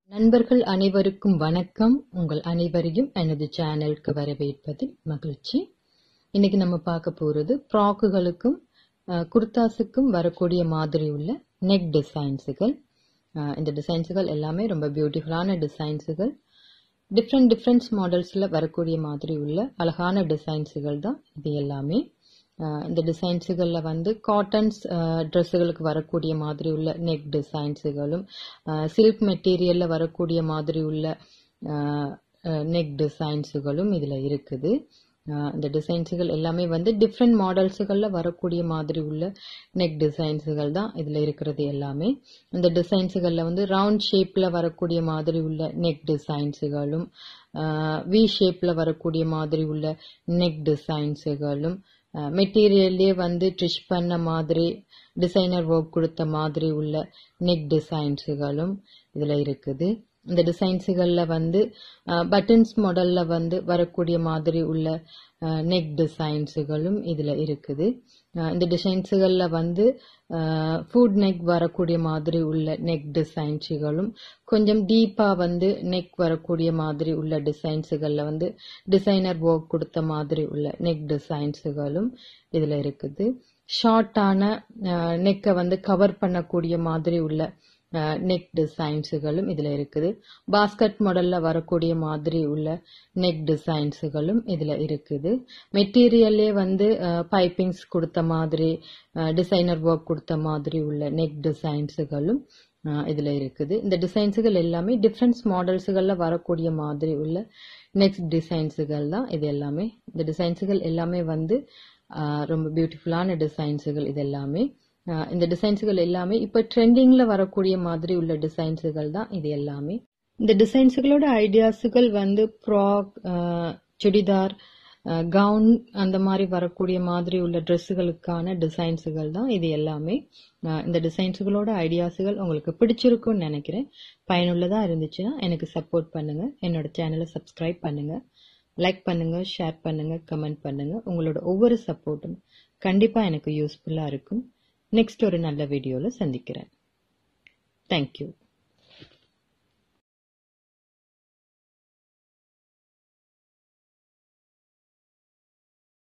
நண்பர்கள் அனைவருக்கும் வணக்கம் உங்கள் அனைவரையும் எனது சேனலுக்கு வரவேற்பதில் மகிழ்ச்சி இன்னைக்கு நம்ம பார்க்க போறது ஃப்ராக்குகளுக்கும் அஹ், குர்தாஸுக்கும் வரக்கூடிய மாதிரி உள்ள நெக் டிசைன்ஸுகள் அஹ், இந்த டிசைன்ஸுகள் எல்லாமே ரொம்ப பியூட்டிஃபுல்லான டிசைன்ஸுகள் டிஃப்ரெண்ட் டிஃப்ரெண்ட்ஸ் மாடல்ஸில் வரக்கூடிய மாதிரி உள்ள அழகான டிசைன்ஸுகள் தான் இது எல்லாமே அஹ் இந்த டிசைன்ஸுகளில் வந்து காட்டன்ஸ் ட்ரெஸ்ஸுகளுக்கு வரக்கூடிய மாதிரி உள்ள நெக் டிசைன்ஸுகளும் சில்க் மெட்டீரியலில் வரக்கூடிய மாதிரி உள்ள நெக் டிசைன்ஸுகளும் இதில் இருக்குது அஹ் இந்த டிசைன்ஸுகள் எல்லாமே வந்து டிஃப்ரெண்ட் மாடல்ஸுகளில் வரக்கூடிய மாதிரி உள்ள நெக் டிசைன்ஸுகள் தான் இதில் இருக்கிறது எல்லாமே இந்த டிசைன்ஸுகளில் வந்து ரவுண்ட் ஷேப்பில் வரக்கூடிய மாதிரி உள்ள நெக் டிசைன்ஸுகளும் வி ஷேப்பில் வரக்கூடிய மாதிரி உள்ள நெக் டிசைன்ஸுகளும் மெட்டீரியல்லே வந்து ட்ரிஷ் பண்ண மாதிரி டிசைனர் ஒர்க் கொடுத்த மாதிரி உள்ள நெக் டிசைன்ஸுகளும் இதில் இருக்குது இந்த டிசைன்ஸுகளில் வந்து பட்டன்ஸ் மாடலில் வந்து வரக்கூடிய மாதிரி உள்ள நெக் டிசைன்ஸுகளும் இதில் இருக்குது அஹ் இந்த டிசைன்ஸுகளில் வந்து ஃபுட் நெக் வரக்கூடிய மாதிரி உள்ள நெக் டிசைன்ஸுகளும் கொஞ்சம் டீப்பாக வந்து நெக் வரக்கூடிய மாதிரி உள்ள டிசைன்ஸுகளில் வந்து டிசைனர் ஒர்க் கொடுத்த மாதிரி உள்ள நெக் டிசைன்ஸுகளும் இதில் இருக்குது ஷார்ட்டான நெக்கை வந்து கவர் பண்ணக்கூடிய மாதிரி உள்ள நெக் டிசைன்ஸுகளும் இதில் இருக்குது பாஸ்கட் மாடலில் வரக்கூடிய மாதிரி உள்ள நெக் டிசைன்ஸுகளும் இதில் இருக்குது மெட்டீரியல்லே வந்து பைப்பிங்ஸ் கொடுத்த மாதிரி டிசைனர் ஒர்க் கொடுத்த மாதிரி உள்ள நெக் டிசைன்ஸுகளும் இதில் இருக்குது இந்த டிசைன்ஸுகள் எல்லாமே டிஃப்ரெண்ட்ஸ் மாடல்ஸுகளில் வரக்கூடிய மாதிரி உள்ள நெக்ஸ்ட் டிசைன்ஸுகள் தான் இது எல்லாமே இந்த டிசைன்ஸுகள் எல்லாமே வந்து அஹ், ரொம்ப பியூட்டிஃபுல்லான டிசைன்ஸுகள் இது எல்லாமே அஹ், இந்த டிசைன்ஸுகள் எல்லாமே இப்போ ட்ரெண்டிங்கில் வரக்கூடிய மாதிரி உள்ள டிசைன்ஸுகள் தான் இது எல்லாமே இந்த டிசைன்ஸுகளோட ஐடியாஸுகள் வந்து ஃப்ராக் சுடிதார் கவுன் அந்த மாதிரி வரக்கூடிய மாதிரி உள்ள ட்ரெஸ்ஸுகளுக்கான டிசைன்ஸுகள் தான் இது எல்லாமே அஹ், இந்த டிசைன்ஸுகளோட ஐடியாஸுகள் உங்களுக்கு பிடிச்சிருக்கும்னு நினைக்கிறேன் பயனுள்ளதாக இருந்துச்சுன்னா எனக்கு சப்போர்ட் பண்ணுங்க என்னோட சேனலை சப்ஸ்கிரைப் பண்ணுங்க லைக் பண்ணுங்க ஷேர் பண்ணுங்க கமெண்ட் பண்ணுங்க உங்களோட ஒவ்வொரு சப்போர்ட்டும் கண்டிப்பா எனக்கு யூஸ்ஃபுல்லா இருக்கும் நெக்ஸ்ட் ஒரு நல்ல வீடியோல சந்திக்கிறேன் தேங்க்யூ